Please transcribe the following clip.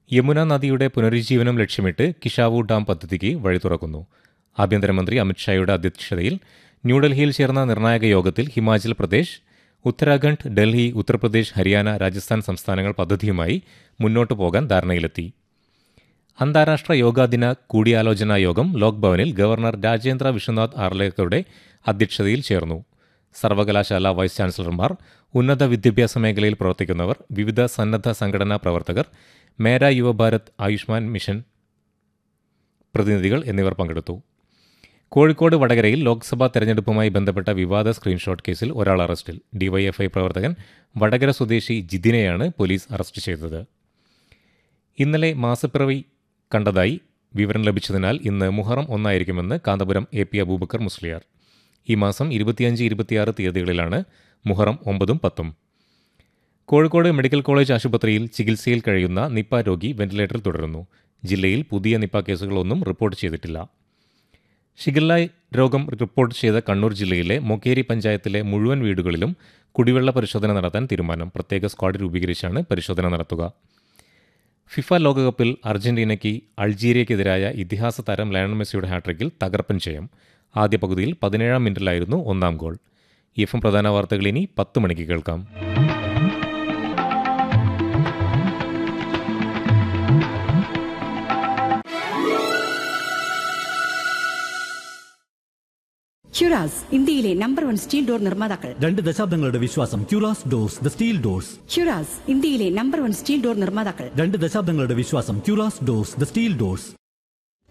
യമുന നദിയുടെ പുനരുജ്ജീവനം ലക്ഷ്യമിട്ട് കിഷാവു ഡാം പദ്ധതിക്ക് വഴി തുറക്കുന്നു ആഭ്യന്തരമന്ത്രി അമിത്ഷായുടെ അധ്യക്ഷതയിൽ ന്യൂഡൽഹിയിൽ ചേർന്ന നിർണായക യോഗത്തിൽ ഹിമാചൽ പ്രദേശ് ഉത്തരാഖണ്ഡ് ഡൽഹി ഉത്തർപ്രദേശ് ഹരിയാന രാജസ്ഥാൻ സംസ്ഥാനങ്ങൾ പദ്ധതിയുമായി മുന്നോട്ടു പോകാൻ ധാരണയിലെത്തി അന്താരാഷ്ട്ര യോഗാ ദിന കൂടിയാലോചനാ യോഗം ലോക് ഭവനിൽ ഗവർണർ രാജേന്ദ്ര വിശ്വനാഥ് ആർലേക്കറുടെ അധ്യക്ഷതയിൽ ചേർന്നു സർവകലാശാല വൈസ് ചാൻസലർമാർ ഉന്നത വിദ്യാഭ്യാസ മേഖലയിൽ പ്രവർത്തിക്കുന്നവർ വിവിധ സന്നദ്ധ സംഘടനാ പ്രവർത്തകർ മേര യുവഭാരത് ആയുഷ്മാൻ മിഷൻ പ്രതിനിധികൾ എന്നിവർ പങ്കെടുത്തു കോഴിക്കോട് വടകരയിൽ ലോക്സഭാ തെരഞ്ഞെടുപ്പുമായി ബന്ധപ്പെട്ട വിവാദ സ്ക്രീൻഷോട്ട് കേസിൽ ഒരാൾ അറസ്റ്റിൽ ഡിവൈഎഫ്ഐ പ്രവർത്തകൻ വടകര സ്വദേശി ജിതിനെയാണ് പോലീസ് അറസ്റ്റ് ചെയ്തത് ഇന്നലെ മാസപ്പിറവി കണ്ടതായി വിവരം ലഭിച്ചതിനാൽ ഇന്ന് മുഹറം ഒന്നായിരിക്കുമെന്ന് കാന്തപുരം എ പി അബൂബക്കർ മുസ്ലിയാർ ഈ മാസം ഇരുപത്തിയഞ്ച് ഇരുപത്തിയാറ് തീയതികളിലാണ് മുഹറം ഒമ്പതും പത്തും കോഴിക്കോട് മെഡിക്കൽ കോളേജ് ആശുപത്രിയിൽ ചികിത്സയിൽ കഴിയുന്ന നിപ്പ രോഗി വെന്റിലേറ്ററിൽ തുടരുന്നു ജില്ലയിൽ പുതിയ നിപ്പ കേസുകളൊന്നും റിപ്പോർട്ട് ചെയ്തിട്ടില്ല ഷിഗല്ല രോഗം റിപ്പോർട്ട് ചെയ്ത കണ്ണൂർ ജില്ലയിലെ മൊക്കേരി പഞ്ചായത്തിലെ മുഴുവൻ വീടുകളിലും കുടിവെള്ള പരിശോധന നടത്താൻ തീരുമാനം പ്രത്യേക സ്ക്വാഡ് രൂപീകരിച്ചാണ് പരിശോധന നടത്തുക ഫിഫ ലോകകപ്പിൽ അർജന്റീനയ്ക്ക് അൾജീരിയയ്ക്കെതിരായ ഇതിഹാസ താരം ലയണൽ മെസ്സിയുടെ ഹാട്രിക്കിൽ തകർപ്പൻ ജയം ആദ്യ പകുതിയിൽ പതിനേഴാം മിനിറ്റിലായിരുന്നു ഒന്നാം ഗോൾ എഫ് എം പ്രധാന വാർത്തകൾ ഇനി പത്ത് മണിക്ക് കേൾക്കാം ഹ്യുറാസ് ഇന്ത്യയിലെ നമ്പർ വൺ സ്റ്റീൽ ഡോർ നിർമ്മാതാക്കൾ രണ്ട് ദശാബ്ദങ്ങളുടെ വിശ്വാസം ക്യൂറാസ് ഡോർസ് ദ സ്റ്റീൽ ഡോർസ് ഹ്യുറാസ് ഇന്ത്യയിലെ നമ്പർ വൺ സ്റ്റീൽ ഡോർ നിർമ്മാതാക്കൾ രണ്ട് ദശാബ്ദങ്ങളുടെ വിശ്വാസം ക്യൂറാസ് ഡോർസ് ദ സ്റ്റീൽ ഡോർസ്